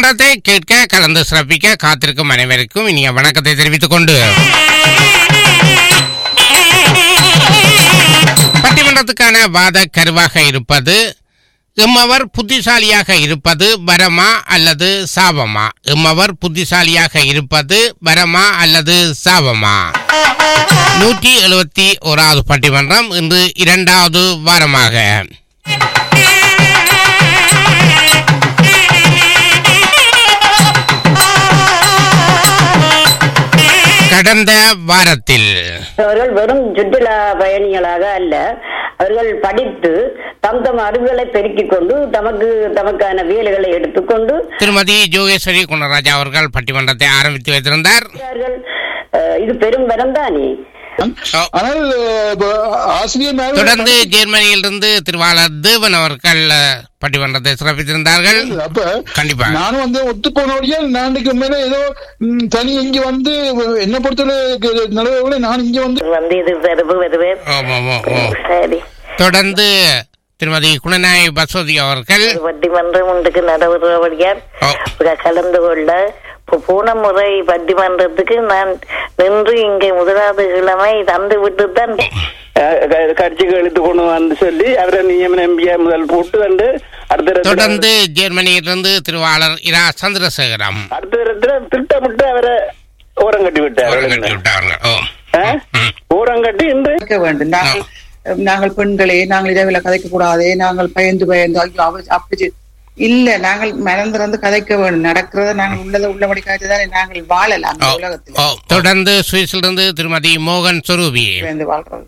பட்டிமன்றத்தை கேட்க கலந்து சிறப்பிக்க காத்திருக்கும் அனைவருக்கும் இனிய வணக்கத்தை தெரிவித்துக் கொண்டு பட்டிமன்றத்துக்கான வாத கருவாக இருப்பது எம்மவர் புத்திசாலியாக இருப்பது வரமா அல்லது சாபமா எம்மவர் புத்திசாலியாக இருப்பது வரமா அல்லது சாபமா நூற்றி எழுபத்தி ஓராவது பட்டிமன்றம் இன்று இரண்டாவது வாரமாக கடந்த வாரத்தில் அவர்கள் வெறும் சுற்றுலா பயணிகளாக அல்ல அவர்கள் படித்து தம் தம் அறிவுகளை பெருக்கிக் கொண்டு தமக்கு தமக்கான வேலைகளை எடுத்துக்கொண்டு திருமதி ஜோகேஸ்வரி குணராஜா அவர்கள் பட்டிமன்றத்தை ஆரம்பித்து வைத்திருந்தார் அவர்கள், அஹ், இது பெரும் வரம் தானே ஆனால் அஹ், இப்ப ஆசிரியர் மேல- தொடர்ந்து ஜெர்மனியிலிருந்து திருவாளர் தேவன் அவர்கள் அஹ், பட்டிமன்றத்தை சிறப்பித்திருந்தார்கள் அப்ப கண்டிப்பா. நானும் வந்து ஒத்து போனோடைய நான் இன்னைக்கு மேல ஏதோ ம், தனி இங்க வந்து என்ன பொறுத்தவரை நடவடிக்கை நான் இங்க வந்து வந்து இது வருவு வருவே ஓம், ஓம், ஓம், ஓம். சரி தொடர்ந்து திருமதி குணநாயகி பசோதி அவர்கள் பட்டிமன்றம் ஒன்றுக்கு நடைபெறுவடியார் ஓ, கலந்து கொள்ள இப்போ போன முறை பட்டிமன்றத்துக்கு நான் நின்று இங்கே முதலாவது கிழமை தந்து விட்டு தான் கட்சிக்கு எடுத்து கொண்டு வந்து சொல்லி அவரை நியமன எம்பியா முதல் போட்டு வந்து அடுத்த இடத்துல- தொடர்ந்து ஜெர்மனியிலிருந்து திருவாளர் இரா சந்திரசேகரம் அடுத்த இடத்துல திட்டமிட்டு அவரை ஓரம் கட்டி விட்டார் அவர்கள் விட்டார்கள் ஓ ஆ? ஓரம் கட்டி இன்று கதைக்க வேண்டும் நாங்கள் நாங்கள் பெண்களே நாங்கள் இரவில் கதைக்க கூடாதே நாங்கள் பயந்து பயந்து ஐயோ அவ அப்படி இல்ல நாங்கள் மறந்திருந்து கதைக்க வேண்டும் நடக்கிறத நாங்கள் உள்ளதை உள்ளபடி காய்ச்சதானே நாங்கள் வாழலாம் ஓ, இந்த உலகத்தில் ஓ. தொடர்ந்து சுவிஸிலிருந்து திருமதி மோகன் சொரூபி பயந்து வாழ்றது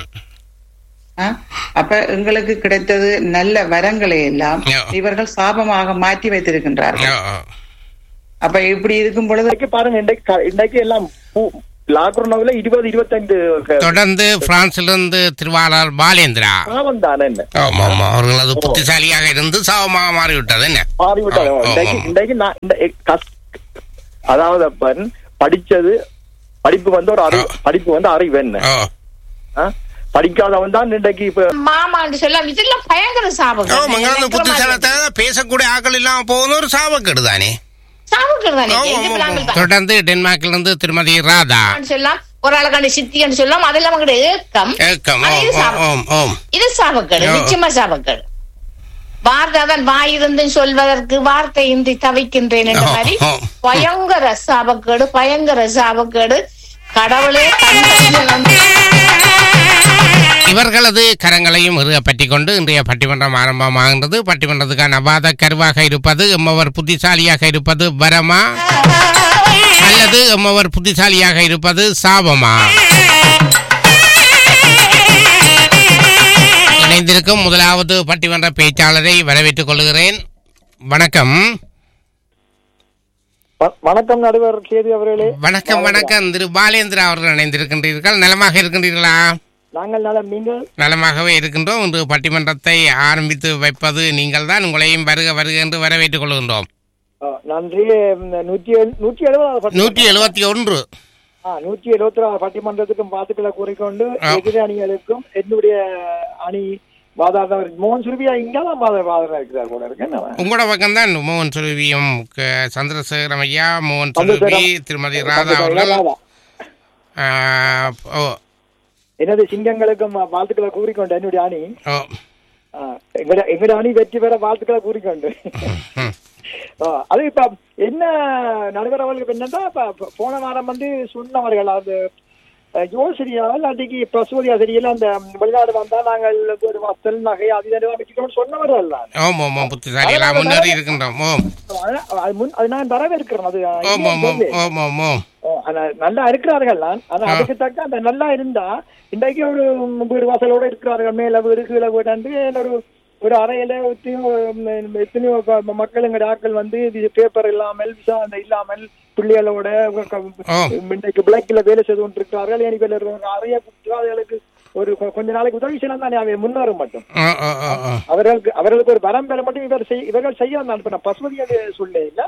ஆ? அப்ப எங்களுக்கு கிடைத்தது நல்ல வரங்களை எல்லாம் ஓ. இவர்கள் சாபமாக மாற்றி வைத்திருக்கின்றார்கள் ஓ, ஓ. அப்ப இப்படி இருக்கும் பொழுது இன்னைக்கு பாருங்க இன்றைக்கு க- இன்றைக்கு எல்லாம் லாக்டவுன்ல இருபது இருபத்தைந்து தொடர்ந்து பிரான்சிலிருந்து திருவாளர் பாலேந்திரா பாவம் தானே என்ன ஆமா ஆமா அவர்களது புத்திசாலியாக இருந்து சாபமாக மாறிவிட்டது என்ன மாறிவிட்டாங்க ஆ, ஆ, இன்றைக்கு ஆ. இன்றைக்கு நான் இந்த எ- கஸ்- அதாவது அப்பன் படிச்சது படிப்பு வந்து ஒரு அறிவு படிப்பு வந்து அறிவு என்ன ஓ ஆ? படிக்காதவன் தான் இன்றைக்கு இப்ப மாமான்னு சொல்லலாம் இதெல்லாம் பயங்கர சாபம் ஓ மங்காத புத்திசாலத்தை பேசக்கூடிய ஆக்கள் இல்லாம போகுது ஒரு சாபக்கேடு தானே சாபங்கள் தானே ஓ, இது ஆமா, நாங்கள் ஆமா. தொடர்ந்து டென்மார்க்கிலிருந்து திருமதி ராதா தான் சொல்லலாம் ஒரு ஆளை கண்டு சித்தின்னு சொல்லலாம் அதெல்லாம் அவங்களுடைய ஏக்கம் ஏக்கம் ஆனா ஓம் இது ஓம் சாபம். ஓம் ஓம் இது சாபக்கேடு ஓ. நிச்சயமா சாபக்கேடு வார்த்தை தான் வாயிருந்து சொல்வதற்கு வார்த்தை இன்றி தவிக்கின்றேன் என்ற ஓ, மாதிரி ஓ. பயங்கர சாபக்கேடு பயங்கர சாபக்கேடு கடவுளே கண்களில் வந்து இவர்களது கரங்களையும் இறுக பற்றி கொண்டு இன்றைய பட்டிமன்றம் ஆரம்பமாகின்றது பட்டிமன்றத்துக்கான வாத கருவாக இருப்பது எம்மவர் புத்திசாலியாக இருப்பது வரமா அல்லது எம்மவர் புத்திசாலியாக இருப்பது சாபமா இணைந்திருக்கும் முதலாவது பட்டிமன்ற பேச்சாளரை வரவேற்றுக் கொள்கிறேன் வணக்கம் வ- வணக்கம் நடுவர் சேது அவர்களே வணக்கம் வணக்கம் திரு பாலேந்திரா அவர்கள் இணைந்திருக்கின்றீர்கள் நலமாக இருக்கின்றீர்களா நாங்கள் நலம் நீங்கள் நலமாகவே இருக்கின்றோம் இன்று பட்டிமன்றத்தை ஆரம்பித்து வைப்பது நீங்கள் தான் உங்களையும் வருக வருக என்று வரவேற்றுக் கொள்கின்றோம் ஆ, நன்றி ம், நூற்றி எழு- நூற்றி எழுபதாவது பட்டி- நூற்றி எழுபத்தி ஒன்று ஆ, நூற்றி எழுபத்தி ஆறு பட்டிமன்றத்துக்கும் வாழ்த்துக்களை கூறிக்கொண்டு ஆ. எதிரி அணிகளுக்கும் என்னுடைய அணி வாதாடுறவர் மோகன் சுருபியா இங்கதான் வாத வாதாட இருக்கிறார் போல இருக்கு என்ன? உங்களோட பக்கம் தான் மோகன் சுருவியும் க- சந்திரசேகரம் ஐயா மோகன் சந்திரசேகரம். சுருவி திருமதி ராதா அவர்கள் ராதா. ஆ, ஓ எனது சிங்கங்களுக்கும் வாழ்த்துக்களை கூறிக்கொண்டு என்னுடைய அணி ஓ ஆ, எங்கட எங்கட அணி வெற்றி பெற வாழ்த்துக்களை கூறிக்கொண்டு ம். ஆ, அது இப்ப என்ன நடுவர் அவர்களுக்கு என்னன்னா இப்ப போன வாரம் வந்து சொன்னவர்கள் அது அஹ், யோசனையால் அன்றைக்கு பிரசூதி அதிரியில் அந்த வெளிநாடு வந்தா நாங்கள் ஒரு வசல் நகை அது இதெல்லாம் வச்சுக்கணும்னு சொன்னவர்கள் தான் ஓம் ஓம் ஓம் புத்திசாலிகளாக முன்னேறி இருக்கின்றோம் ஓம் அது- அது முன் அது நான் வரவேற்கிறேன் அது ஓம் இல்லைன்னு ஓம் ஓம் சொல்லு. ஓம் ஓம் ஓம் ஓ, ஆனா நல்லா இருக்கிறார்கள் தான் ஆனா ஆ. அதுக்கு தக்க அந்த நல்லா இருந்தா இன்றைக்கு ஒரு வீடு வாசலோட இருக்கிறார்கள் மேல வீடு கீழே வீடு ஒரு ஒரு அறையில எத்தனையோ ம், எத்தனையோ ப- மக்கள் எங்க ஆட்கள் வந்து இது பேப்பர் இல்லாமல் விசா அந்த இல்லாமல் பிள்ளைகளோட ஓ. இன்றைக்கு பிளாக்ல வேலை செய்து கொண்டிருக்கிறார்கள் எனக்கு ஒரு அறைய குற்றவாளிகளுக்கு ஒரு கொ- கொஞ்ச நாளைக்கு உதவி செய்யலாம் தானே அவை முன்னேறும் மட்டும் ஓ ஓ ஓ ஓ அவர்களுக்கு அவர்களுக்கு ஒரு வரம் பெற மட்டும் இவர் செய் இவர்கள் செய்ய வந்தான் இப்ப நான் பசுமதி சொல்ல இல்ல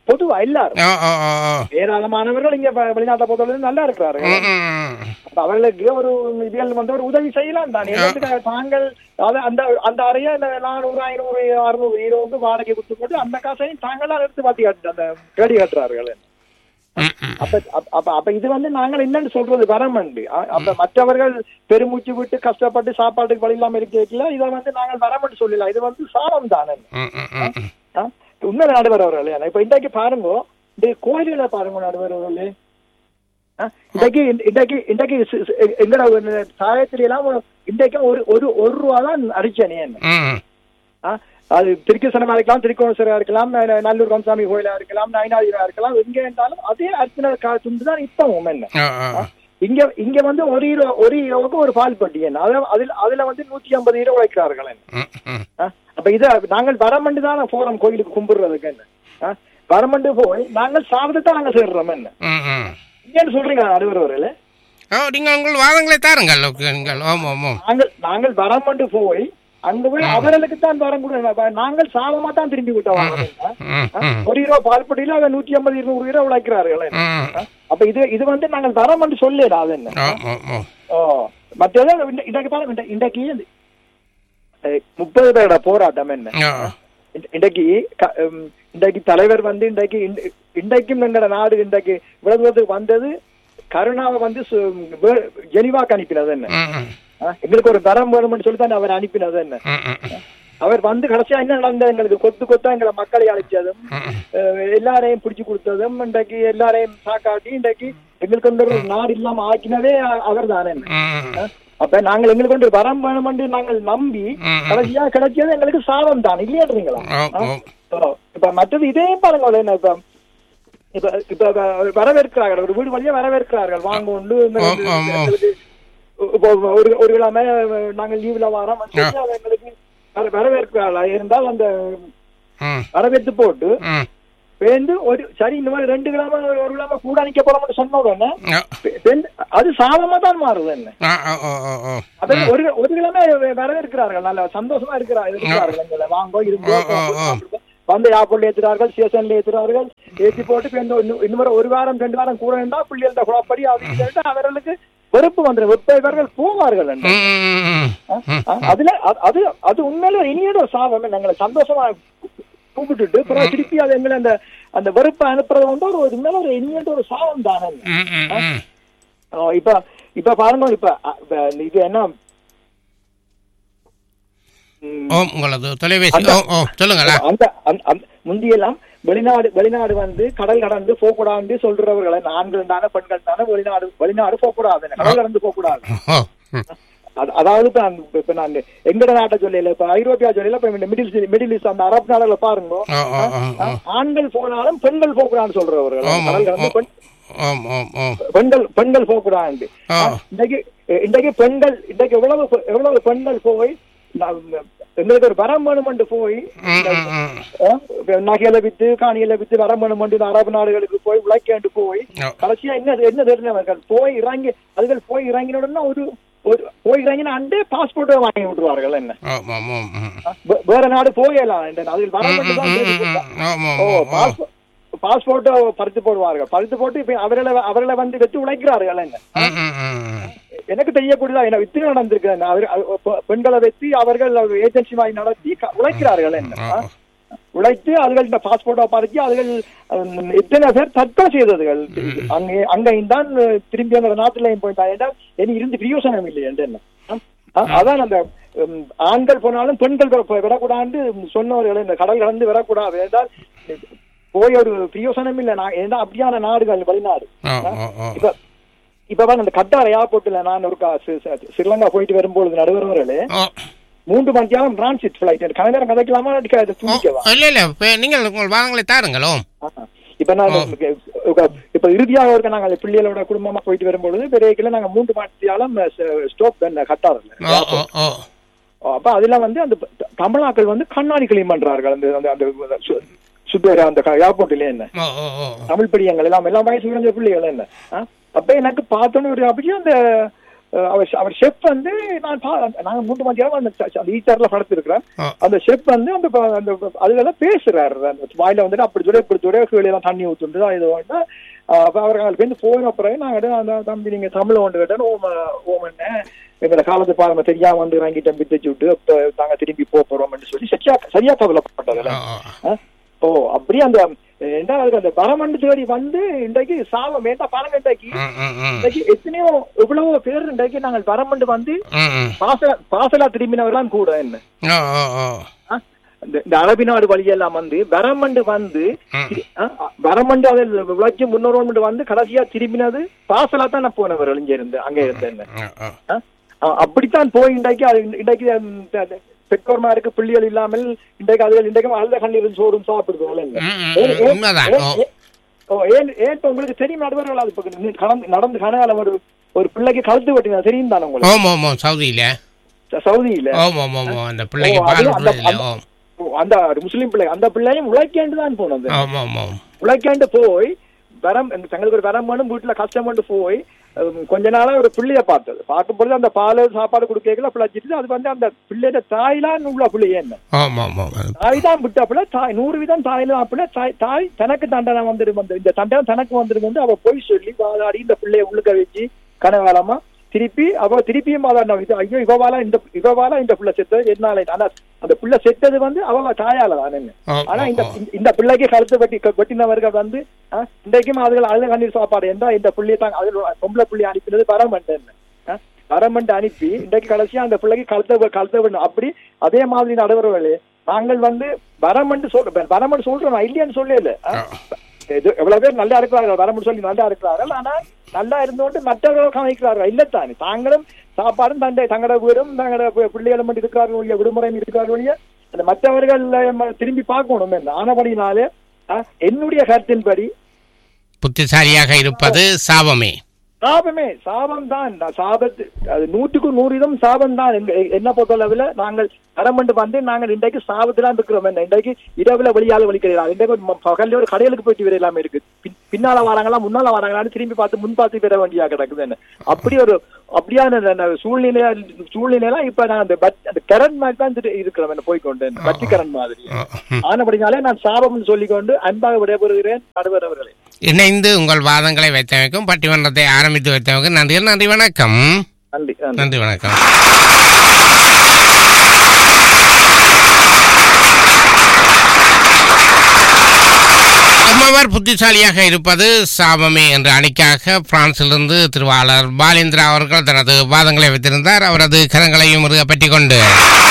பொதுவா எல்லாரும் ஓ ஓ ஓ ஓ ஏராளமானவர்கள் இங்க வ- வெளிநாட்டை பொறுத்தவரை நல்லா இருக்கிறார்கள் ம், ம், ம். அப்ப அவர்களுக்கு ஒரு இதில் வந்து ஒரு உதவி செய்யலாம் தானே எல்லாத்துக்கும் தாங்கள் அத- அந்த அந்த அறைய நானூறு ஐநூறு அறுநூறு ஈரோவுக்கு வாடகை கொடுத்து போட்டு அந்த காசையும் தாங்களாம் எடுத்து மாத்தி காட்டு அந்த கேடி காட்டுறார்கள் ம், ம். அப்ப அப்ப- அப்ப அப்ப இது வந்து நாங்கள் என்னன்னு சொல்றது வரமண்டு அ- அப்ப மற்றவர்கள் பெருமூச்சு விட்டு கஷ்டப்பட்டு சாப்பாட்டுக்கு வழி இல்லாம இருக்கல இதை வந்து நாங்கள் வரமண்டு சொல்லலாம் இது வந்து சாபம் தானே ம், ம், ம், ம். ஆ? உண்மை நடுவர் அவர்களே இப்ப இன்றைக்கு பாருங்க இந்த கோயில்களை பாருங்க நடுவர் அவர்களே ஆ? இன்றைக்கு இன்றைக்கு இன்றைக்கு சி- சி- எங்கட சாயத்திரி எல்லாம் இன்றைக்கு ஒரு ஒரு ஒரு ரூபா தான் அரிச்சனே என்ன ம், ஆ? அது திருக்கசனமா இருக்கலாம் திருக்கோணேஸ்வரா இருக்கலாம் ந- நல்லூர் கம்சாமி கோயிலா இருக்கலாம் நயனாதிரா இருக்கலாம் எங்க இருந்தாலும் அதே அர்ச்சனை காசு தான் இப்பவும் என்ன ஓ, ஓ, ஓ. இங்க இங்க வந்து ஒரு ஹீரோ ஒரு ஹீரோவுக்கு ஒரு பால் பட்டி என்ன அதுல அதுல அதுல வந்து நூத்தி ஐம்பது ஹீரோ உழைக்கிறார்கள் என்ன ம், ம். ஆ? அப்ப இத நாங்கள் வரமண்டு தான் போறோம் கோயிலுக்கு கும்பிடுறதுக்கு என்ன ஆ? வரமண்டு போய் நாங்கள் சாப்பிட்டு நாங்க சேர்றோம் என்ன ம், ம். ஏன்னு சொல்றீங்க நடுவர்களே ஓ நீங்கள் உங்கள் வாதங்களை தாருங்கள் ஓகே, நீங்கள் ஓம் ஓம் ஓம் நாங்கள் நாங்கள் வரமண்டு போய் அங்க போய் அவர்களுக்கு தான் வரம் கூட நாங்கள் சாபமா தான் திரும்பி விட்டோம் ம், ம். ஒரு ஹீரோ பால் பட்டியில அவன் நூத்தி ஐம்பது இருநூறு ஹீரோ உழைக்கிறார்கள் என்ன? ம். ஆ? அப்ப இது இது வந்து நாங்கள் வரமண்டு சொல்லல அது என்ன ஓம் ஓம் ஓம் ஓ மற்றது இந்த- இன்றைக்கு பாருங்க இந்த- இன்றைக்கு அஹ், முப்பது பேரோட போராட்டம் என்ன ஓ இன்- இன்றைக்கு க- உம், இன்றைக்கு தலைவர் வந்து இன்றைக்கு இன்- இன்றைக்கும் எங்கட நாடு இன்றைக்கு இவ்வளவு தூரத்துக்கு வந்தது கருணாவை வந்து சு- வே- ஜெனிவாக்கு அனுப்பினது என்ன ம், ம். ஆ, எங்களுக்கு ஒரு தரம் வேணும்னு சொல்லி தான் அவர் அனுப்பினது என்ன ம், ம், ம். அவர் வந்து கடைசியா என்ன நடந்தது எங்களுக்கு கொத்து கொத்தா எங்களை மக்களை அழைச்சதும் ம். அஹ், எல்லாரையும் பிடிச்சு கொடுத்ததும் இன்றைக்கு எல்லாரையும் சாக்காட்டி இன்றைக்கு எங்களுக்கு வந்து ஒரு நாடு இல்லாம ஆக்கினதே அவர் தானே ம். அப்ப நாங்கள் எங்களுக்கு வந்து வரம் வேணும் என்று நாங்கள் நம்பி ம். கடைசியா கிடைச்சது எங்களுக்கு சாபம் தான் இல்லையாடுறீங்களா ஓம் ஓம் ஓ, இப்ப மற்றது இதே பாருங்க என்ன இப்ப இப்ப இப்ப வ- வரவேற்கிறார்கள் ஒரு வீடு வழியா வரவேற்கிறார்கள் வாங்க உண்டு இந்த- ஆம், ஆம், ஆம். எங்களுக்கு இப்போ ஒரு ஒரு கிழமை நாங்கள் லீவ்ல வரோம் வந்து அது எங்களுக்கு வர- வரவேற்கிறார்கள் இருந்தால் அந்த ம். வரவேற்று போட்டு ம். பேந்து ஒரு சரி இந்த மாதிரி ரெண்டு கிழமை ஒரு கிழமை கூட நிக்க போறோம்னு சொன்ன உடனே ஓ. பே- பேந்து- அது சாபமா தான் மாறுது என்ன ஆ, ஓ, ஓ, ஓ, ஓ. அது ஒரு ஒரு கிழமை வரவேற்கிறார்கள் நல்ல சந்தோஷமா இருக்கிறார்கள் இருக்கிறார்கள் எங்களை வாங்கோ இருங்கோ ஆ, ஆ, ஆ. வந்து ஏர்போர்ட்ல ஏத்துறார்கள் ஸ்டேஷன்ல ஏத்துறார்கள் ஏத்தி போட்டு இப்ப இந்த இன்னும் இன்னும் ஒரு வாரம் ரெண்டு வாரம் கூட இருந்தா பிள்ளைகள்ட்ட குழப்படி அது இதுன்ட்டு அவர்களுக்கு வெறுப்பு வந்துடும் வெப்ப இவர்கள் போவார்கள் என்று. ம், ம், ம். ஆ, ஆ, அதுல அது- அது அது உண்மையில இனியோட ஒரு சாபம் நாங்களை சந்தோஷமா கூப்பிட்டுட்டு பிறகு திருப்பி அது எங்களை அந்த அந்த வெறுப்பை அனுப்புறது வந்து ஒரு ஒரு உண்மையில ஒரு இனியோட ஒரு சாபம் தானே ம், ம், ம். ஆ, இப்ப இப்ப பாருங்க இப்ப அ, இப்ப இது என்ன ம், ஓம் உங்களது தொலைபேசி ஓ ஓ சொல்லுங்களா அந்த அந்த- அந்த- முந்தியெல்லாம் வெளிநாடு வெளிநாடு வந்து கடல் கடந்து போகக்கூடாது சொல்றவர்களை ஆண்கள் தானே பெண்கள் தானே வெளிநாடு வெளிநாடு போகக்கூடாது கடல் கடந்து போகக்கூடாது ஓ ம். அது- அதாவது இப்ப நான் இப்ப நான் எங்கட நாட்டை சொல்லல இப்ப ஐரோப்பியா சொல்லல இப்ப இந்த மிடில் மிடில் ஈஸ்ட் அந்த அரபு நாடுகளை பாருங்க ஓ ஓ ஓ ஓ ஆண்கள் போனாலும் பெண்கள் போகக்கூடாதுன்னு சொல்றவர்கள் ஆமா, கடல் கடந்து பெண் ஓம் ஓம் ஓம் பெண்கள் பெண்கள் போகக்கூடாது ஆ. இன்றைக்கு இன்றைக்கு பெண்கள் இன்றைக்கு எவ்வளவு பெ- எவ்வளவு பெண்கள் போய் நாம் எங்களுக்கு ஒரு வரம் வேணுமென்று போய் ம், ம், ம். அஹ், நகையில வித்து காணியில வித்து வரம் வேணுமென்று இந்த அரபு நாடுகளுக்கு போய் உழைக்கேண்டு போய் ஓ. கடைசியா என்ன என்ன தெரிஞ்சவர்கள் போய் இறங்கி அதுகள் போய் இறங்கின உடனே ஒரு ஒரு போய் இறங்கின அண்டே பாஸ்போர்ட்டை வாங்கி விட்டுருவார்கள் என்ன ஓம் ஓம் ஓம் ம். வே- வேற நாடு போயலாம் அதில் வரம் ம், மட்டும் ம், தான் ம், தேடி ம். கொடுத்தா. ஓம் ஓம் ஓ ஓம் ஓம் பாஸ்போர்ட் பாஸ்போர்ட்டை பறித்து போடுவார்கள் பறித்து போட்டு இப்ப அவர்களை அவர்களை வந்து வச்சு உழைக்கிறார்கள் என்ன ம், ம், ம், ம். எனக்கு தெரியக்கூடியதா என்ன வித்து நடந்திருக்கு என்ன அவர் அவ- பெ- பெண்களை வச்சு அவர்கள் ஏஜென்சி மாதிரி நடத்தி க- உழைக்கிறார்கள் என்ன ஓ, ஆ? உழைத்து அதுகள் இந்த பாஸ்போர்ட்டை பறிச்சு அதுகள் உம், எத்தனை பேர் தற்கொலை செய்ததுகள் அங்கே அங்கேயும் தான் திரும்பி அந்த நாட்டிலையும் போயிட்டாங்க ஏன்னா இனி இருந்து பிரயோசனம் இல்லை என்று என்ன ஆ? ஆ, அதான் அந்த உம், ஆண்கள் போனாலும் பெண்கள் வர- விடக்கூடாது சொன்னவர்கள் இந்த கடல் கடந்து வரக்கூடாது என்றால் போய் ஒரு பிரயோசனம் இல்லை நான் ஏன்னா அப்படியான நாடுகள் வெளிநாடு ஓ, ஓ, ஓ. இப்ப இப்ப பாருங்க இந்த கட்டார் ஏர்போர்ட்ல நான் ஒரு கா- சி- சி- ஸ்ரீலங்கா போயிட்டு வரும்பொழுது நடுவர்களே ஓ. மூன்று மணி நேரம் டிரான்சிட் ஃபிளைட் கண நேரம் கதைக்கலாமா அடிக்க ஓ, துணிக்கவா இல்ல இல்ல இப்ப நீங்கள் உங்கள் வாதங்களை தாருங்களோ ஆஹா. இப்ப நான் ஓ. இப்ப இறுதியாக இருக்க நாங்க பிள்ளைகளோட குடும்பமா போயிட்டு வரும்பொழுது பெரிய நாங்க மூன்று மணித்தியாலம் ஸ்டாப் கட்டார்ல ஓ ஓ ஓ அப்ப அதுல வந்து அந்த த- தமிழாக்கள் வந்து கண்ணாடி கிளீன் பண்றார்கள் அந்த அந்த அந்த சு- சுத்தேர அந்த ஏர்போர்ட்ல என்ன ஓ ஓ ஓ தமிழ் பிடியங்கள் எல்லாம் எல்லாம் வயசு குறைஞ்ச பிள்ளைகள் என்ன ஆ? அப்ப எனக்கு பார்த்தோன்னு ஒரு அப்படியே அந்த அஹ், அவர் அவர் ஷெஃப் வந்து நான் பா- நாங்க மூன்று மத்தியானம் அந்த ச- அந்த ஈச்சர்ல படுத்திருக்கிறேன் ஆ. அந்த ஷெஃப் வந்து அந்த ப- அந்த அதுல பேசுறாரு அந்த வாயில வந்துட்டு அப்படி சொல்ல இப்படி சொல்ல கீழே எல்லாம் தண்ணி ஊத்துண்டு இது வந்து அப்ப அவர் அங்கே வந்து போன பிறகு நாங்க அந்த தம்பி நீங்க தமிழ் ஒன்று கேட்டேன் ஓம ஓமன்னு எங்களை காலத்து பாருங்க தெரியாம வந்து வாங்கிட்டேன் விட்டு விட்டு இப்ப நாங்க திரும்பி போக போறோம்னு சொல்லி சரியா சரியா கவலைப்பட்டதுல ஓ, ஓ. ஓ அப்படியே அந்த என்ன அதுக்கு அந்த பரமண்டு தேடி வந்து இன்றைக்கு சாவம் வேண்டாம் பாருங்க இன்றைக்கு ம், ம், ம். இன்றைக்கு எத்தனையோ எவ்வளவோ பேர் இன்றைக்கு நாங்கள் பரமண்டு வந்து ம், ம். பாசலா பாசலா திரும்பினவர்லாம் கூட என்ன ஓ, ஓ, ஓ. ஆ? இந்த இந்த அரபி நாடு வழியெல்லாம் வந்து வரமண்டு வந்து ம். ஆ, வரமண்டு அதில் விளைச்சி முன்னோர் வந்து கடைசியா திரும்பினது பாசலா தான் நான் போனவர் இங்க இருந்து அங்க இருந்தேன் ஓ, ஓ. ஆ? ஆ, அப்படித்தான் போய் இன்றைக்கு அது இன்றைக்கு அந்த- அந்த பெற்றோர்மாருக்கு பிள்ளைகள் இல்லாமல் இன்றைக்கு அதுகள் இன்றைக்கு அழுத கண்ணீரும் சோறும் சாப்பிடுறோம் ம், ம், ம். உண்மைதான். ஓ. ஓ ஏன் ஏன் இப்ப உங்களுக்கு தெரியும் நடுவர்கள் அது இப்ப நீ கடந்து நடந்து கனகால ஒரு ஒரு பிள்ளைக்கு கழுத்து வெட்டினா தெரியும் தானே உங்களுக்கு ஓம் ஓம் ஓம் சவுதியில ச- சவுதியில ஓம் ஓம் ஓம் ஓம் அந்த பிள்ளைக்கு ஓ, பால் அது அந்த- விடுறதில்ல ஓம் ஓ, அந்த ஒரு முஸ்லீம் பிள்ளை அந்த பிள்ளையும் உழைக்கேண்டு தான் போனது ஓம் ஓம் ஓம் உழைக்கேண்டு போய் வரம் எங்க தங்களுக்கு ஒரு வரம் வேணும் வீட்டுல கஷ்டம் கொண்டு போய் உம், கொஞ்ச நாளா ஒரு பிள்ளைய பார்த்தது பார்க்கும் பொழுது அந்த பால் சாப்பாடு கொடுக்கல பிள்ளைச்சிட்டு அது வந்து அந்த பிள்ளையோட தாய்லாம் உள்ள பிள்ளையே என்ன ஓம் ஓம் ஓம் அது- தாய் தான் விட்ட பிள்ளை தாய் நூறு வீதம் தாயில தான் பிள்ளை தாய் தாய் தனக்கு தண்டனை வந்துடும் வந்து இந்த தண்டனை தனக்கு வந்துடும் வந்து அவ போய் சொல்லி வாதாடி இந்த பிள்ளைய உள்ளுக்க வச்சு கனகாலமா திருப்பி அவ திருப்பியும் வாதாடினா இது ஐயோ இவவால இந்த இவவால இந்த பிள்ளை செத்தது என்னால ஆனா அந்த பிள்ளை செத்தது வந்து அவ தாயால தான் என்ன ஓம், ஆனா ஓம், இந்த ஓம். இந்த பிள்ளைக்கு கழுத்து வெட்டி வெட்டினவர்கள் வந்து ஆ, இன்றைக்கும் அதுகள் அழுத கண்ணீர் சாப்பாடு என்றா இந்த பிள்ளையை தான் அதில் பொம்பளை பிள்ளையை அனுப்பினது வரமண்டன் வரமண்டு அனுப்பி இன்றைக்கு கடைசியா அந்த பிள்ளைக்கு கழுத்த கழுத்த விடணும் அப்படி அதே மாதிரி நடுவர்களே நாங்கள் வந்து வரமண்டு சொல்ற வரமண்டு சொல்றோம் நான் இல்லையான்னு சொல்லல ஆ? இது எவ்வளவு பேர் நல்லா இருக்கிறார்கள் வரமுன்னு சொல்லி நல்லா இருக்கிறார்கள் ஆனா நல்லா இருந்தோண்டு மற்றவர்கள் கவனிக்கிறார்கள் இல்லத்தானே தாங்களும் சாப்பாடும் தண்டை தங்களோட வீடும் தங்களோட பி- பிள்ளைகளும் மட்டும் இருக்கிறார்கள் ஒழிய விடுமுறையும் இருக்கிறார்கள் ஒழிய அந்த மற்றவர்கள் ம- திரும்பி பார்க்கணும் என்ன ஆனபடினாலே ஆ, என்னுடைய கருத்தின்படி புத்திசாலியாக இருப்பது சாபமே சாபமே சாபம் தான் நான் சாபத்து அது நூற்றுக்கு நூறு இதம் சாபம் தான் எங்க- என்ன பொறுத்தளவுல நாங்கள் வரமண்டு வந்து நாங்கள் இன்றைக்கு சாபத்துல இருக்கிறோம் என்ன இன்றைக்கு இரவுல வெளியால வலிக்கிறீங்களா இன்றைக்கு ஒரு ம- பகல்ல ஒரு கடைகளுக்கு போயிட்டு வர இல்லாம இருக்கு பின்- பின்னால வராங்களா முன்னால வராங்களான்னு திரும்பி பார்த்து முன் பார்த்து வர வேண்டியா கிடக்குது என்ன அப்படி ஒரு அப்படியான அந்த- அந்த சூழ்நிலையா சூழ்நிலையெல்லாம் இப்ப நான் அந்த பட் அந்த கரண்ட் மாதிரி தான் திரு- இருக்கிறோம் என்ன போய்கொண்டு பட்டி கரண்ட் மாதிரி ஓ, ம். ஆனபடினாலே நான் சாபம்னு சொல்லிக்கொண்டு அன்பாக விடைபெறுகிறேன் நடுவர் அவர்களே இணைந்து உங்கள் வாதங்களை வைத்தமைக்கும் பட்டிமன்றத்தை ஆரம்பித்து வைத்தமைக்கும் நன்றி நன்றி வணக்கம் நன்றி நன்றி நன்றி வணக்கம் நம்மவர் புத்திசாலியாக இருப்பது சாபமே என்ற அணிக்காக பிரான்சிலிருந்து திருவாளர் பாலேந்திரா அவர்கள் தனது வாதங்களை வைத்திருந்தார் அவரது கரங்களையும் முருக பற்றி கொண்டு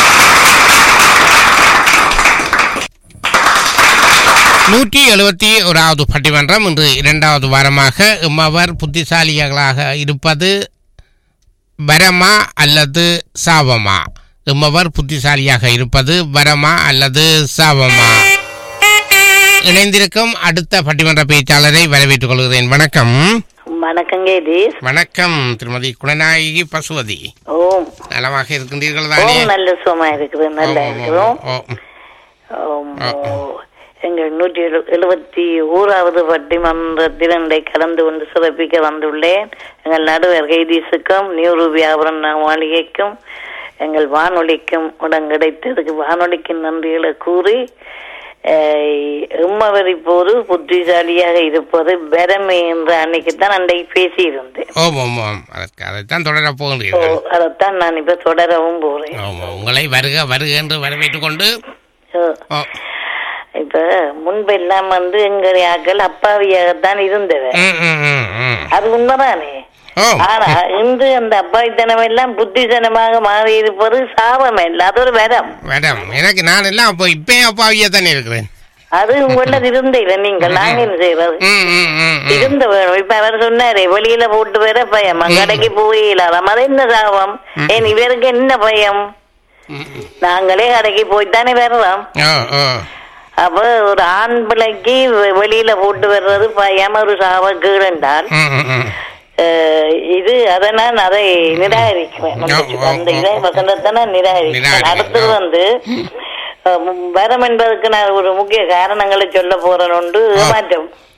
நூற்றி எழுபத்தி ஓராவது பட்டிமன்றம் இன்று இரண்டாவது வாரமாக எம்மவர் புத்திசாலிகளாக இருப்பது வரமா அல்லது சாபமா எம்மவர் புத்திசாலியாக இருப்பது வரமா அல்லது சாபமா இணைந்திருக்கும் அடுத்த பட்டிமன்ற பேச்சாளரை வரவேற்றுக் கொள்கிறேன் வணக்கம் வணக்கங்க இதீஸ் வணக்கம் திருமதி குணநாயகி பசுவதி ஓம் நலமாக இருக்கின்றீர்கள் தானே ஓம் நல்ல சுகமா இருக்குது நல்லா ஓ, ஓ, இருக்கிறோம் ஓ, ஓம், ஆ, ஆ. எங்கள் நூற்றி எழு எழுபத்தி ஓராவது பட்டிமன்றத்தில் இன்றை கலந்து கொண்டு சிறப்பிக்க வந்துள்ளேன் எங்கள் நடுவர் கைதீசுக்கும் நியூரு வியாபார மாளிகைக்கும் எங்கள் வானொலிக்கும் உடன் கிடைத்ததுக்கு வானொலிக்கு நன்றிகளை கூறி அஹ், எம்மவர் இப்போது புத்திசாலியாக இருப்பது பெருமை என்ற அன்னைக்கு தான் அன்றைக்கு பேசியிருந்தேன் ஓம் ஓம் ஓம் அதற்கு அதைத்தான் தொடரப் ஓ, போகின்றீர்கள் அதைத்தான் நான் இப்ப தொடரவும் போறேன் ஓம் ஓம். உங்களை வருக வருக என்று வரவேற்றுக் கொண்டு ஓ. ஓ, இப்ப முன்பெல்லாம் வந்து எங்களுடைய ஆக்கள் அப்பாவியாகத்தான் இருந்தவர் ம், ம், ம், ம். அது உண்மைதானே ஓ ஆனா இன்று அந்த அப்பாவித்தனம் எல்லாம் புத்திசனமாக மாறி இருப்பது சாபம் இல்ல அது ஒரு வரம் மேடம் எனக்கு நான் எல்லாம் அப்போ இப்பயும் அப்பாவியா தானே இருக்கிறேன் அது உங்கள இருந்த இல்ல நீங்கள் நாங்க என்ன செய்யறது ம், ம், ம், ம். இருந்த வேணும் இப்ப அவர் சொன்னாரு வெளியில போட்டு வர பயம் கடைக்கு போயிடலாம் அது என்ன சாபம் ஏன் இவருக்கு என்ன பயம் ம், ம். நாங்களே கடைக்கு போய்த்தானே வரலாம் ஓ ஓ அப்ப ஒரு ஆண் பிள்ளைக்கு வெ- வெளியில போட்டு வர்றது பயம் ஒரு சாப கீழென்றால் ம், ம், ம். அஹ் இது அதை நான் அதை நிராகரிக்குவேன் ஓ, ஓ, அந்த ஓ, இதை ஓ. வசந்தத்தை நான் நிராகரிக்கிறேன் நிராகரிக்கிறேன். அடுத்தது வந்து அஹ், வரம் என்பதற்கு நான் ஒரு முக்கிய காரணங்களை சொல்ல போறேன் உண்டு ஏமாற்றம்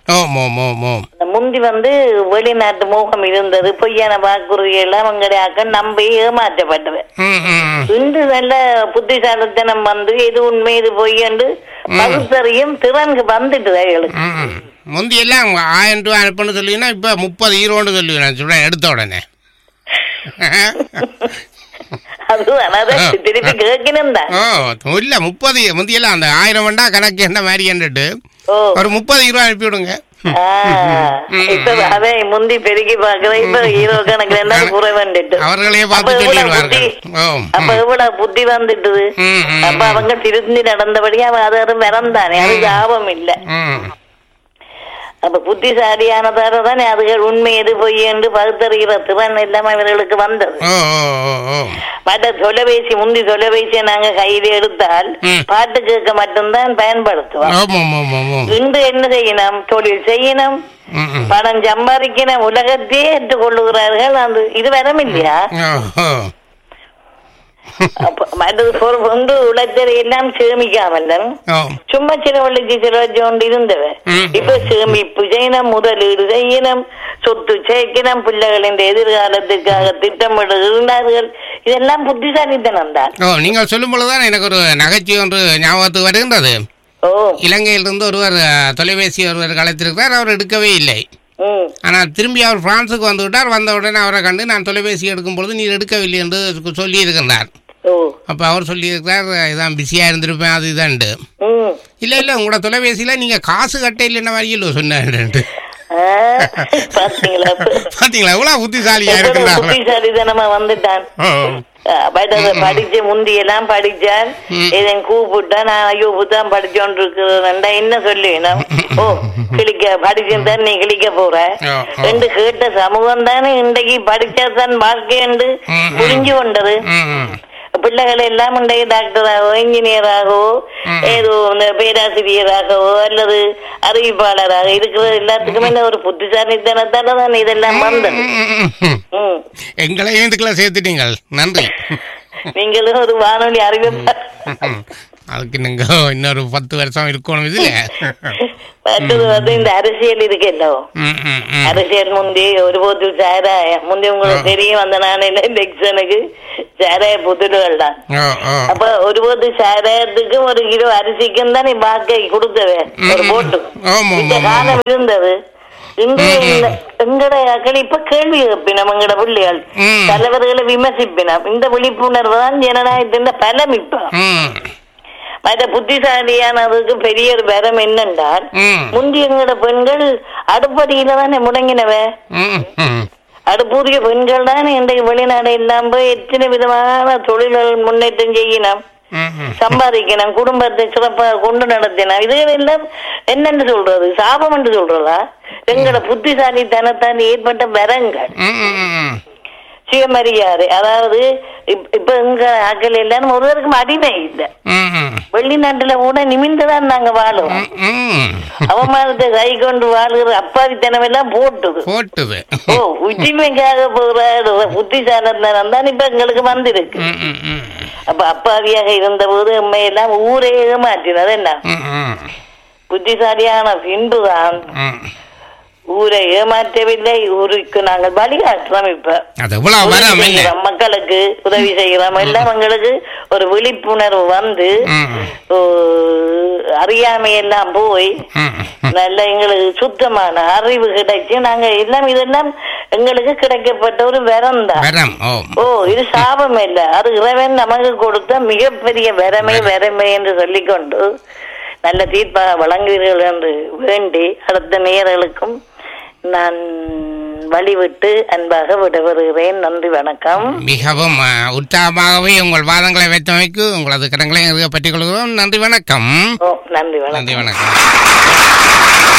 ஓம் ஓம் ஓம் ஓம் இந்த முந்தி வந்து வெளிநாட்டு மோகம் இருந்தது பொய்யான வாக்குறுதி எல்லாம் அவங்களுடைய அக்கன் நம்பி ஏமாற்றப்பட்டது ம் ம் ம். இன்று நல்ல புத்திசாலித்தனம் வந்து இது உண்மை இது பொய் என்று பகுத்தறியும் திறன் வந்துட்டு அவர்களுக்கு ம், ம். முந்தி எல்லாம் ஆயிரம் ரூபாய் அனுப்புன்னு சொல்லுவீங்கன்னா இப்போ முப்பது ஈரோன்னு சொல்லுவேன் சொல்றேன் எடுத்த உடனே அதுதான் அதான் திருப்பி கேட்கணும் தான் ஓ இல்ல முப்பது முந்தியெல்லாம் அந்த ஆயிரம் வேண்டா கணக்கு என்ன மாதிரி என்றுட்டு ஓ ஒரு முப்பது ரூபாய் அனுப்பி விடுங்க ஆ, இப்ப அதே முந்தி பெருகி பாக்குற இப்ப ஹீரோ கணக்குல என்ன குறை வந்துட்டு அவர்களே அப்ப பார்த்து எவ்வளவு சொல்லிடுவார்கள் புத்தி ஓ அப்ப எவ்வளவு புத்தி வந்துட்டுது ம், ம், அப்ப அவங்க திருந்தி நடந்தபடியா அவன் அது அது மறந்தானே அது லாபம் இல்ல ம் அப்ப புத்திசாலியானதால தானே அதுகள் உண்மை எது பொய் என்று பகுத்தறிகிற திறன் எல்லாம் இவர்களுக்கு வந்தது ஓ ஓ ஓ ஓ மற்ற தொலைபேசி முந்தி தொலைபேசியை நாங்க கையில எடுத்தால் ம். பாட்டு கேட்க மட்டும்தான் பயன்படுத்துவோம் ஓம் ஓம் ஓம் ஓம் ஓம் இன்று என்ன செய்யணும் தொழில் செய்யணும் ம், ம். பணம் சம்பாதிக்கணும் உலகத்தையே ஏற்றுக்கொள்ளுகிறார்கள் அது இது வரம் இல்லையா ஓ ஓ அப்ப மற்றது பொறு- ஒன்று உழைத்ததை எல்லாம் சேமிக்காமல் ஓ சும்மா செலவழிச்சு செலவழிச்சு கொண்டு இருந்தவ ம். இப்ப சேமிப்பு செய்யணும் முதலீடு செய்யணும் சொத்து சேர்க்கணும் பிள்ளைகளின் எதிர்காலத்துக்காக திட்டமிடுகிறார்கள் இதெல்லாம் புத்திசாலித்தனம் தான் ஓ நீங்கள் சொல்லும் பொழுதுதான் எனக்கு ஒரு நகைச்சுவை ஒன்று ஞாபகத்துக்கு வருகின்றது ஓ இலங்கையிலிருந்து ஒருவர் அஹ், தொலைபேசி ஒருவர் அழைத்திருக்கிறார் அவர் எடுக்கவே இல்லை ம் ஆனால் திரும்பி அவர் பிரான்சுக்கு வந்து விட்டார் வந்த உடனே அவரை கண்டு நான் தொலைபேசி எடுக்கும் பொழுது நீர் எடுக்கவில்லை என்று சொல்லி இருக்கின்றார் ஓ அப்போ அவர் சொல்லியிருக்கிறார் இதான் பிஸியாக இருந்திருப்பேன் அது இதான்ட்டு ம் இல்லை இல்லை உங்களோட தொலைபேசியில் நீங்கள் காசு கட்ட இல்லைன்ன மாதிரி இல்லை சொன்னான்ட்டு ஆ, பாத்தீங்களா பார்த்தீங்களா எவ்வளோ புத்திசாலியாக எவ்வளவு இருக்கிறார் புத்திசாலித்தனமா வந்துட்டான் ஓ பட்டத படிச்சு முந்தி எல்லாம் படிச்சான் ம். இதன் கூப்பிட்டா நான் ஐயோ புத்தான் படிச்சோன்னு இருக்கிறேன்டா என்ன சொல்லுவேன் ஓ கிளிக்க படிச்சிருந்தா நீ கிளிக்க போற ஓ, ஓ. என்று கேட்ட சமூகம் தானே இன்றைக்கு படிச்சாதான் வாழ்க்கை என்று ம், ம். புரிஞ்சு கொண்டது ம் ம் பிள்ளைகள் எல்லாம் இன்றைக்கு டாக்டராகவோ இன்ஜினியராகவோ ம். ஏதோ இந்த பேராசிரியராகவோ அல்லது அறிவிப்பாளராக இருக்கிறது எல்லாத்துக்குமே இந்த ஒரு புத்திசாலித்தனத்தால தான் இதெல்லாம் வந்தது ம், ம், ம். ம் எங்களையும் இதுக்குள்ள சேர்த்துட்டீங்கள் நன்றி நீங்களும் ஒரு வானொலி அறிவிப்பாளர் ம். அதுக்கு நீங்க இன்னொரு பத்து வருஷம் இருக்கணும் இதுல மற்றது வந்து இந்த அரசியல் இருக்கല്ലോ ம், ம், ம். அரசியல் முந்தி ஒரு போத்தில் சாராயம் முந்தி உங்களுக்கு தெரியும் அந்த நாளையில எலெக்ஷனுக்கு சாராய புத்துடுகள் தான் ஓ ஓ அப்ப ஒரு போத்து சாராயத்துக்கு ஒரு கிலோ அரிசிக்கும் தான் நீ பாக்கை கொடுத்தவே ஒரு ம், ம். போட்டு ஆமா, இந்த ஆமா, காலம் இருந்தது இன்று ம், ம். இந்த- எங்கட அக்கள் இப்ப கேள்வி கேட்பினம் எங்கட பிள்ளைகள் ம். தலைவர்களை விமர்சிப்பினம் இந்த விழிப்புணர்வு தான் ஜனநாயகத்தின் பலம் இப்ப ம் மற்ற புத்திசாலியானதுக்கு பெரிய ஒரு பலம் என்னென்றால் ம் முந்தி எங்கட பெண்கள் அடுப்படியில தானே முடங்கினவ ம் ம் அடுப்புரிய பெண்கள் தானே இன்றைக்கு வெளிநாடு எல்லாம் போய் எத்தனை விதமான தொழில்கள் முன்னேற்றம் செய்யணும் ம் ம் சம்பாதிக்கணும் குடும்பத்தை சிறப்பாக கொண்டு நடத்தினோம் இதுகள் எல்லாம் என்னன்னு சொல்றது சாபம் என்று சொல்றதா எங்களோட புத்திசாலித்தனத்தால் ஏற்பட்ட வரங்கள் ம் ம் ம் சுயமரியாதை அதாவது இப்ப- இப்ப எங்க ஆக்கள் எல்லாரும் ஒருவருக்கும் அடிமை இல்லை ம் ம் வெளிநாட்டுல கூட நிமிந்துதான் நாங்க வாழுவோம் ம் அவமானத்தை கை கொண்டு வாழ்கிற அப்பாவித்தனம் எல்லாம் போட்டுது போட்டுது ஓ உச்சிமைக்காக போற புத்திசாலத்தனம் தான் இப்ப எங்களுக்கு வந்திருக்கு ம் ம் ம் அப்ப அப்பாவியாக இருந்த போது எல்லாம் ஊரே ஏமாற்றினது என்ன ம் ம் புத்திசாலியான பின்புதான் ம் ஊரை ஏமாற்றவில்லை ஊருக்கு நாங்கள் வழிகாட்டுறோம் இப்ப அது எவ்வளவு உதவி வரம் என்ன செய்கிறோம், மக்களுக்கு உதவி செய்கிறோம் எல்லாம் எங்களுக்கு ஒரு விழிப்புணர்வு வந்து ம் ஓ, அறியாமை எல்லாம் போய் ம் நல்ல எங்களுக்கு சுத்தமான அறிவு கிடைச்சு நாங்க எல்லாம் இதெல்லாம் எங்களுக்கு கிடைக்கப்பட்ட ஒரு வரம் தான் வரம் ஓ ஓ இது சாபம் இல்ல அது இறைவன் நமக்கு கொடுத்த மிகப்பெரிய வரமை வரமை என்று சொல்லிக்கொண்டு நல்ல தீர்ப்பாக வழங்குவீர்கள் என்று வேண்டி அடுத்த நேயர்களுக்கும் நான் வழிவிட்டு அன்பாக விடைபெறுகிறேன் நன்றி வணக்கம் மிகவும் அஹ், உற்சாகமாகவே உங்கள் வாதங்களை வைத்தமைக்கு உங்களது கடன்களை பற்றிக் கொள்கிறோம் நன்றி வணக்கம் ஓ நன்றி நன்றி வணக்கம் வணக்கம்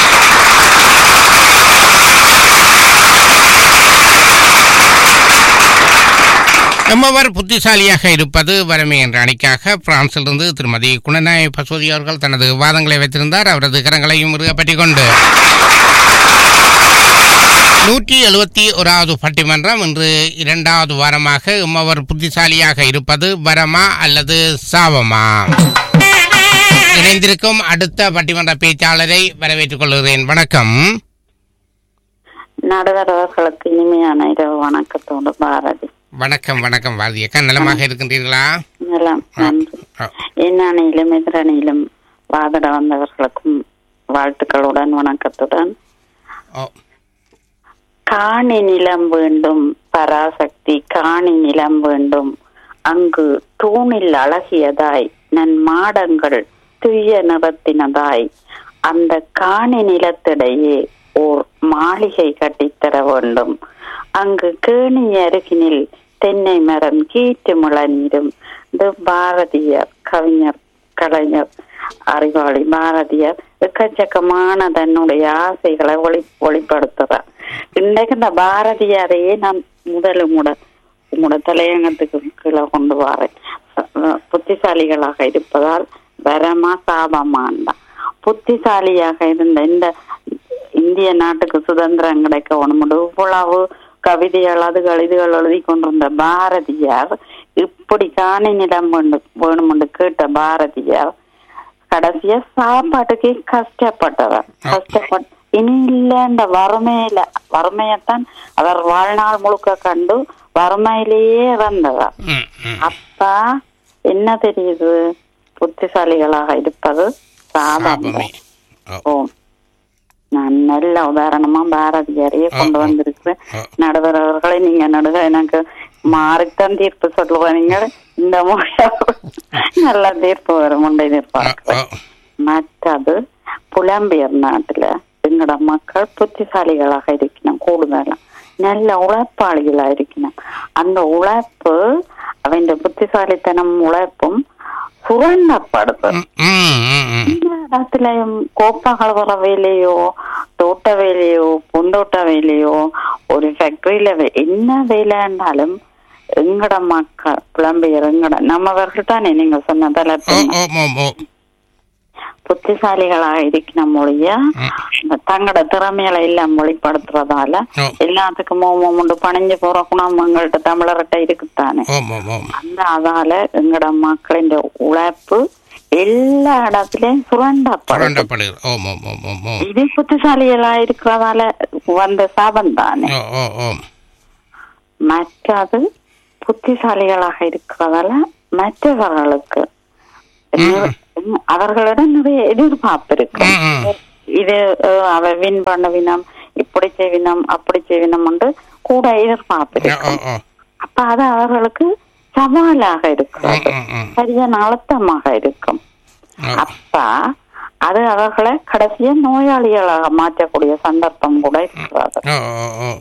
எம்மவர் புத்திசாலியாக இருப்பது வறுமை என்ற அணிக்காக பிரான்சிலிருந்து திருமதி குணநாய பசுவதி அவர்கள் தனது வாதங்களை வைத்திருந்தார் அவரது கரங்களையும் பற்றிக் கொண்டு நூற்றி எழுபத்தி ஓராவது பட்டிமன்றம் இன்று இரண்டாவது வாரமாக எம்மவர் புத்திசாலியாக இருப்பது வரமா அல்லது சாபமா இணைந்திருக்கும் அடுத்த பட்டிமன்ற பேச்சாளரை வரவேற்றுக் கொள்கிறேன் வணக்கம் நடுவரவர்களுக்கு இனிமையான இரவு வணக்கத்தோடு பாரதி வணக்கம் வணக்கம் வாதி அக்கா நலமாக இருக்கின்றீர்களா நலம் நன்றி ஆ. என் அணியிலும் எதிரணியிலும் வாதிட வந்தவர்களுக்கும் வாழ்த்துக்களுடன் வணக்கத்துடன் ஓ காணி நிலம் வேண்டும் பராசக்தி காணி நிலம் வேண்டும் அங்கு தூணில் அழகியதாய் நன் மாடங்கள் துய்ய நிறத்தினதாய் அந்த காணி நிலத்திடையே ஓர் மாளிகை கட்டித்தர வேண்டும் அங்கு கேணி அருகினில் தென்னை மரம் கீற்று முழநீரும் இது பாரதியார் கவிஞர் கலைஞர் அறிவாளி பாரதியார் எக்கச்சக்கமான தன்னுடைய ஆசைகளை ஒளி வெளிப்படுத்துறார் இன்றைக்கு இந்த பாரதியாரையே நான் முதல் உங்களோட உங்களோட தலையங்கத்துக்கு கீழே கொண்டு வரேன் அஹ் புத்திசாலிகளாக இருப்பதால் வரமா சாபமாண்டா புத்திசாலியாக இருந்த இந்த இந்திய நாட்டுக்கு சுதந்திரம் கிடைக்க ஒன்று இவ்வளவு கவிதைகள் அதுகள் இதுகள் எழுதி கொண்டிருந்த பாரதியார் இப்படி காணி நிலம் வேண்டும் வேணுமென்று கேட்ட பாரதியார் கடைசியா சாப்பாட்டுக்கே கஷ்டப்பட்டவர் கஷ்டப்பட்டு இனி இல்ல இந்த வறுமையில வறுமையத்தான் அவர் வாழ்நாள் முழுக்க கண்டு வறுமையிலேயே இறந்தவர் ம், ம். அப்ப என்ன தெரியுது புத்திசாலிகளாக இருப்பது சாதம் சாபமே ஓ ஓ நான் நல்ல உதாரணமா பாரதியாரையே கொண்டு ஆ, ஆ. வந்திருக்கிறேன் ஆ. நடுவர் அவர்களை நீங்க நடுவர் எனக்கு மாறித்தான் தீர்ப்பு சொல்லுவாங்க இந்த முறை நல்ல தீர்ப்பு வரும் உண்டை ஓ, எதிர்பார்க்கிறேன் ஓ. மற்றது புலம்பெயர் நாட்டுல எங்களோட மக்கள் புத்திசாலிகளாக இருக்கணும் கூடுதலா நல்ல உழைப்பாளிகளா இருக்கணும் அந்த உழைப்பு அவன் புத்திசாலித்தனம் உழைப்பும் சுரண்டப்படுது ம், ம், ம், ம். எல்லா இடத்துலயும் கோப்பா கலவர வேலையோ தோட்ட வேலையோ பூந்தோட்ட வேலையோ ஒரு ஃபேக்டரியில என்ன வேலைன்னாலும் எங்கட மக்கள் புலம்பெயர் எங்கட நம்மவர்கள் தானே நீங்க சொன்ன ஓ தலைப்பு ஓ ஓ ஓ புத்திசாலிகளாக இருக்கணும் மொழிய ம். தங்களோட திறமைகளை எல்லாம் மொழிப்படுத்துறதால ஓ. எல்லாத்துக்கும் மோமம் உண்டு பணிஞ்சு போற குணம் எங்கள்கிட்ட தமிழர்கிட்ட இருக்குத்தானே ஓம் ஓம் ஓம் அந்த அதால எங்கட மக்களின் உழைப்பு எல்லா இடத்துலயும் சுரண்டப்படுது சுரண்டப்படுகிறது ஓம் ஓம் ஓம் ஓம் ஓம் இது புத்திசாலிகளா இருக்கிறதால வந்த சாபம் தானே ஓ ஓ ஓம் மற்றது புத்திசாலிகளாக இருக்கிறதால மற்றவர்களுக்கு நிற- அவர்களிடம் நிறைய எதிர்பார்ப்பு இருக்கு ம், ம். இது அஹ், அவ வின் பண்ணுவினம் இப்படி செய்வினம் அப்படி செய்வினம் என்று கூட எதிர்பார்ப்பு ஓ ஓ இருக்கும் ஓ அப்ப அது அவர்களுக்கு சவாலாக ம், இருக்கிறது ம், ம். சரியான அழுத்தமாக இருக்கும் ஓ. அப்ப அது அவர்களை கடைசியா நோயாளிகளாக மாற்றக்கூடிய சந்தர்ப்பம் கூட இருக்கிறது ஓ ஓ ஓ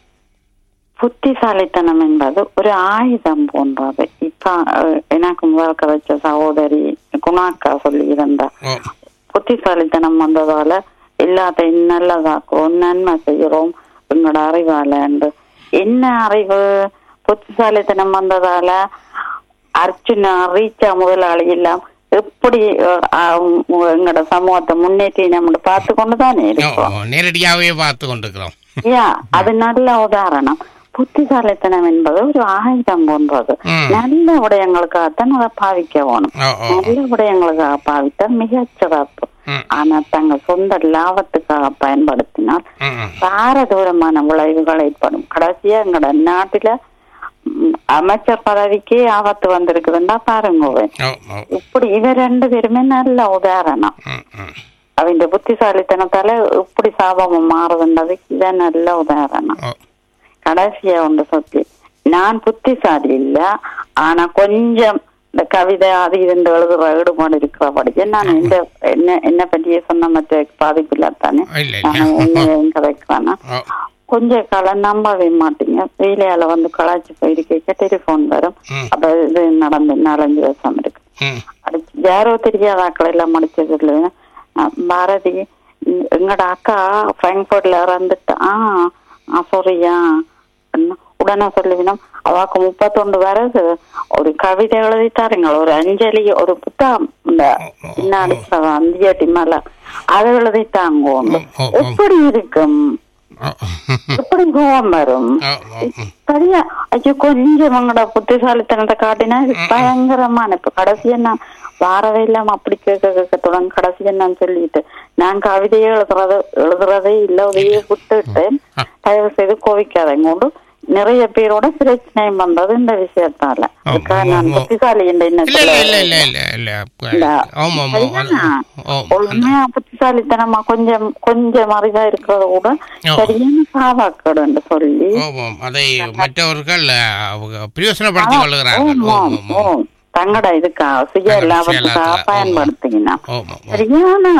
புத்திசாலித்தனம் என்பது ஒரு ஆயுதம் போன்றது இப்ப அஹ், எனக்கு முதல் கிடைச்ச சகோதரி குணாக்கா சொல்லி இருந்தா ஓ புத்திசாலித்தனம் வந்ததால எல்லாத்தையும் நல்லதாக்குறோம் நன்மை செய்கிறோம் எங்களோட அறிவால என்று என்ன அறிவு புத்திசாலித்தனம் வந்ததால அர்ச்சுனா ரீச்சா முதலாளி எல்லாம் எப்படி அஹ், அஹ், எங்களோட சமூகத்தை முன்னேற்றி நம்ம பார்த்து கொண்டுதானே ஓ, இருக்கோம் ஓ. நேரடியாகவே பார்த்து கொண்டிருக்கிறோம் யா அது நல்ல உதாரணம் புத்திசாலித்தனம் என்பது ஒரு ஆயுதம் போன்றது ம். நல்ல விடயங்களுக்காகத்தான் அதை பாவிக்க வேணும் ஓ ஓ நல்ல விடயங்களுக்காக பாவித்தால் மிகச் சிறப்பு ம். ஆனா தங்க சொந்த லாபத்துக்காக பயன்படுத்தினால் ம், ம். பாரதூரமான விளைவுகள் ஏற்படும் கடைசியா எங்களோட நாட்டுல ம், அமைச்சர் பதவிக்கே ஆபத்து வந்திருக்குதுன்னா பாருங்க ஓ ஓ இப்படி இவ ரெண்டு பேருமே நல்ல உதாரணம் ம், ம். அவங்க புத்திசாலித்தனத்தால இப்படி சாபம் மாறுதுன்றதுக்கு இதான் நல்ல உதாரணம் ஓ கடைசியா ஒன்று சொல்லி நான் புத்திசாலி இல்ல ஆனா கொஞ்சம் இந்த கவிதை அது இது இந்த எழுதுற ஈடுபாடு இருக்கிறபடியே நான் இந்த என்ன என்ன பற்றியே சொன்ன மற்ற பாதிப்பு இல்லாதானே இல்ல இல்ல நான் உண்மையையும் கதைக்கிறேன்னா ஓ கொஞ்ச காலம் நம்பவே மாட்டீங்க வேலையால வந்து கலாச்சி போயிருக்க டெலிபோன் வரும் ம். அப்ப இது நடந்து நாலஞ்சு வருஷம் இருக்கு ம் அடிச்சு யாரோ தெரியாத ஆக்கள் எல்லாம் முடிச்சது இல்லை அஹ் பாரதி உம், எங்கட அக்கா பிராங்க்பர்ட்ல இறந்துட்டா ஆ சாரியா உடனே சொல்லுவினோம் அவாக்கு முப்பத்தொண்டு வருது ஒரு கவிதை எழுதித்தாருங்க ஒரு அஞ்சலி ஒரு புத்தகம் இந்த பின்னாடி அந்தியாட்டி மேல அதை எழுதித்தாங்க ஓ, ஓ, ஓ. எப்படி இருக்கும் எப்படி கோவம் வரும் ஓ, ஓ, ம். சரியா ஐயோ கொஞ்சம் உங்களோட புத்திசாலித்தனத்தை காட்டினா இது பயங்கரமான இப்ப கடைசியா நான் வாரவே இல்லாம அப்படி கேட்க கேட்க தொடங்க கடைசியா நான் சொல்லிட்டு நான் கவிதையே எழுதுறது எழுதுறதே இல்ல உதையே விட்டுட்டேன் தயவு செய்து கோவிக்காதங்க கொண்டு நிறைய பேரோட பிரச்சனை வந்தது இந்த விஷயத்தால அதுக்காக நான் ஆமா. புத்திசாலி என்ற இல்ல எண்ணத்துல இல்ல இல்ல இல்ல இல்ல இல்ல இல்ல. ஆமா ஆமா அது- சரிதானா? ஓ, உண்மையா புத்திசாலித்தனமா கொஞ்சம் கொஞ்சம் அறிவா இருக்கிறத கூட ஓ. சரியான சாவாக்கடுன்னு சொல்லி ஆமாம் அதை மற்றவர்கள் அஹ், அவங்க பிரயோசனப்படுத்திக் கொள்ளுகிறார்கள் ஆமாம், ஆமாம், ஆமாம். தங்கட இதுக்கா சுய தங்கட லாபத்துக்காக சுயலாபத்துல, பயன்படுத்திங்கன்னா ஆமாம் ஆமாம் சரியான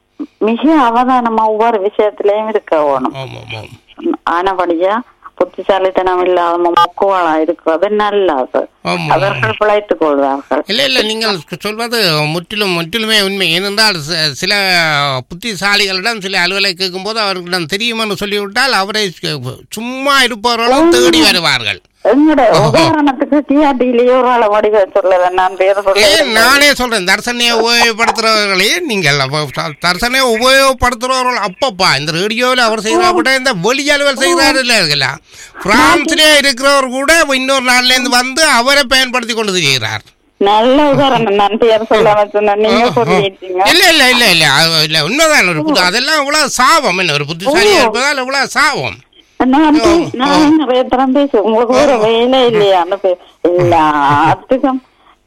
மிக அவதானமா ஒவ்வொரு விஷயத்திலயும் இருக்க வேணும் ஆமாம் ஆமாம் ஆனபடியா புத்திசாலித்தனம் இல்லாத மக்குவாளா இருக்கிறது நல்லது ஆமாம் அவர்கள் பிழைத்துக் கொள்வார்கள் இல்ல இல்ல நீங்கள் சொல்வது முற்றிலும் முற்றிலுமே உண்மை ஏனென்றால் ச- சில புத்திசாலிகளிடம் சில அலுவலை கேட்கும்போது அவர்களிடம் தெரியுமென்று சொல்லிவிட்டால் அவரை சு- சும்மா இருப்பவர்களும் தேடி வருவார்கள் எங்கட உதாரணத்துக்கு டிஆர்டியிலேயே ஒரு அளவு வடிவ சொல்லல நான் பேர் ஏ சொல்ல நானே சொல்றேன் தர்சனையை உபயோகப்படுத்துறவர்களே நீங்கள் அப்ப த- தர்சனையை உபயோகப்படுத்துறவர்கள் அப்பப்பா இந்த ரேடியோவில் அவர் செய்கிறா கூட இந்த வெளி அலுவல் செய்கிறாரு இல்ல பிரான்ஸ்லயே இருக்கிறவர் கூட இன்னொரு நாள்ல இருந்து வந்து அவரை பயன்படுத்தி கொண்டு செய்கிறார் நல்ல உதாரணம் நான் பேர் சொல்லாம சொன்னேன் நீங்க சொல்லிட்டீங்க இல்ல இல்ல இல்ல இல்ல அது இல்ல உண்மைதான் ஒரு புது அதெல்லாம் இவ்வளவு சாபம் என்ன ஒரு புத்திசாலியா இருப்பதால் இவ்வளவு சாபம் நான் பே- நான் நிறைய தரம் பேசுவேன் உங்களுக்கு ஒரு வேலை இல்லையான்னு பே- எல்லாத்துக்கும்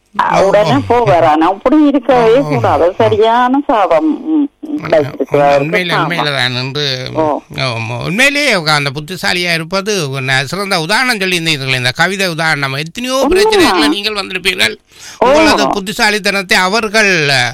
உடனே போகிறான் அப்படி இருக்கவே கூடாது சரியான சாபம் ம், கிடைச்சிருக்கிறாருக்கு உண்மையில சாபம். உண்மையில தான் என்று ஓ. ஆமா. உண்மையிலேயே அந்த புத்திசாலியா இருப்பது ஒரு சிறந்த உதாரணம் சொல்லியிருந்தீர்கள் இந்த கவிதை உதாரணம் எத்தனையோ பிரச்சனைகளை நீங்கள் வந்திருப்பீர்கள் உங்களது புத்திசாலித்தனத்தை அவர்கள்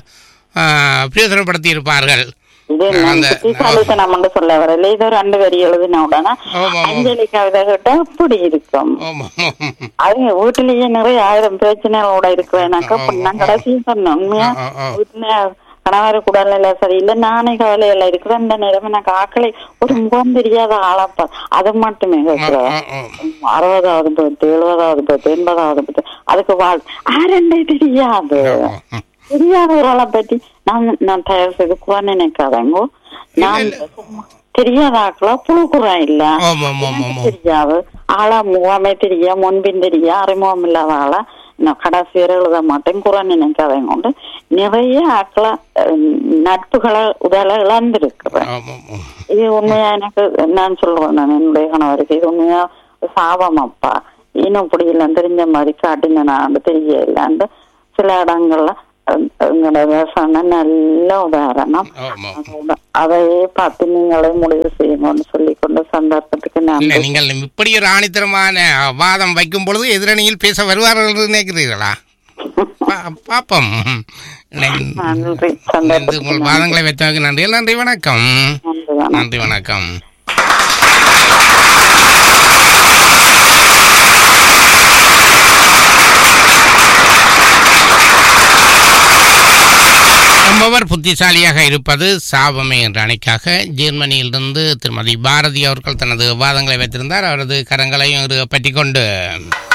ஆ, பிரயோஜனப்படுத்தி இருப்பார்கள் இது நான் அந்த- புத்திசாலித்தனம் என்று சொல்ல வரல இது ரெண்டு வரி எழுதின உடனே ஆமா, ஆமா. அஞ்சலி கவிதை கேட்டா அப்படி இருக்கும் ஆமா அது வீட்டிலேயே நிறைய ஆயிரம் பிரச்சனைகளோட இருக்கிறேனாக்கா அப்ப நான் கடைசி சொன்னேன் உண்மையா ஆ, ஆ. வீட்டுல கணவர் குடல்நிலை சரியில்லை நானே கவலையில இருக்கிறேன் இந்த நேரம் எனக்கு ஆக்களை ஒரு முகம் தெரியாத ஆளாப்பா அது மட்டுமே கேட்கிறேன் ஆ, ஆ. அறுபதாவது பத்து எழுபதாவது பத்து எண்பதாவது பத்து அதுக்கு வாழ் ஆரண்டே தெரியாது ஆ. தெரியாத ஒரு ஆளை பத்தி நான் நான் தயார் செய்து கூட நினைக்காதங்கோ நான் சும்மா தெரியாத ஆக்களா புழுக்குறா இல்ல ஆமா ஆமா ஆமா ஆமா தெரியாது ஆளா முகமே தெரிய முன்பின் தெரிய அறிமுகம் இல்லாத ஆளா நான் கடைசி வரை எழுத மாட்டேன் குறை நினைக்காதங்க கொண்டு நிறைய ஆக்களா அஹ், நட்புகளை உதல இழந்திருக்கிறேன் ஆமா ஆமா இது உண்மையா எனக்கு நான் சொல்றேன் நான் என்னுடைய கணவருக்கு இது உண்மையா சாபம் அப்பா இன்னும் இப்படி இல்லை தெரிஞ்ச மாதிரி காட்டின நான் தெரிய இல்லாண்டு சில இடங்கள்ல அஹ், எங்களோட விவசாயம் நல்ல உதாரணம் ஆமா அதோட அதையே பார்த்து நீங்களே முடிவு செய்யுங்கன்னு சொல்லிக்கொண்டு சந்தர்ப்பத்துக்கு நான் இல்ல நீங்கள் இப்படி ஒரு ஆணித்தரமான வாதம் வைக்கும் பொழுது எதிரணியில் பேச வருவார்கள் என்று நினைக்கிறீர்களா பா- பாப்போம் நன்றி நன்றி நன்றி. சந்தர்ப்பத்துக்கு உங்கள் வாதங்களை வைத்தவங்க நன்றி நன்றி வணக்கம் நன்றி வணக்கம். நன்றி வணக்கம் ரொம்பவர் புத்திசாலியாக இருப்பது சாபமே என்ற அணைக்காக ஜெர்மனியிலிருந்து திருமதி பாரதி அவர்கள் தனது வாதங்களை வைத்திருந்தார் அவரது கரங்களையும் பற்றி கொண்டு